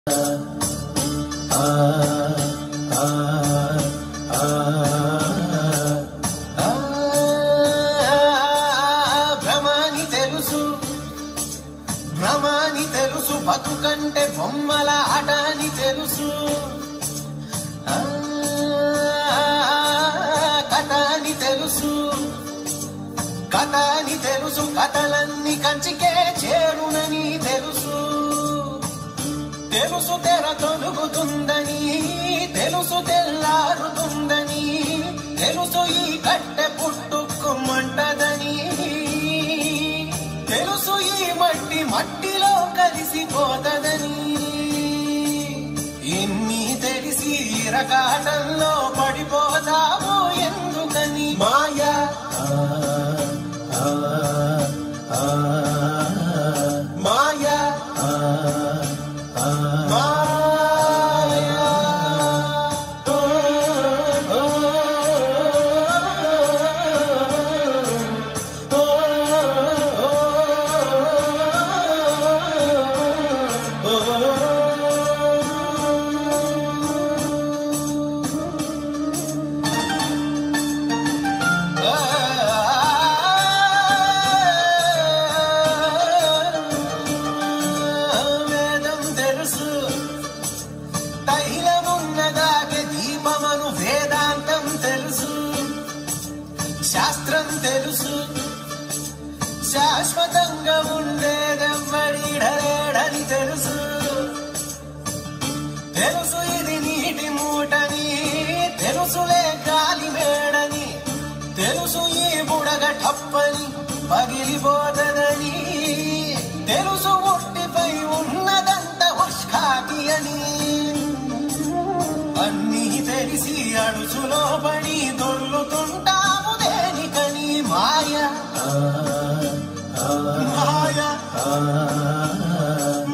భ్రమాని తెలుసు భ్రమాని తెలుసు బతుకంటే బొమ్మల ఆట అని తెలుసు ఆ, కథ అని తెలుసు కథ అని తెలుసు కథలన్నీ కంచికే చేరునని తెలుసు తెలుసు తెర తొలుగుతుందని తెలుసు తెల్లారుతుందని తెలుసు ఈ కట్టె పుట్టుకుమంటదని తెలుసు ఈ మట్టి మట్టిలో కలిసిపోతదని ఇన్ని తెలిసి రకాటంలో పడిపోతావు ఎందుకని మాయా మాయా మాయా వేదం తెలుసు తైలమున్నదాగే దీపమను వేదాంతం తెలుసు శాస్త్రం తెలుసు శాశ్వతంగా ఉండేదెవ్వడిడలేడని తెలుసు తెలుసు ఇది నీటి మూటని తెలుసులే గాలి మేడని తెలుసు ఈ బుడగ టప్పని పగిలిపోతదని తెలుసు ఒట్టిపై ఉన్నదంత ఉష్కాకి అని అన్నీ తెలిసి అడుచులో పడి దొర్లుతుంటాము దేనికని మాయ మాయ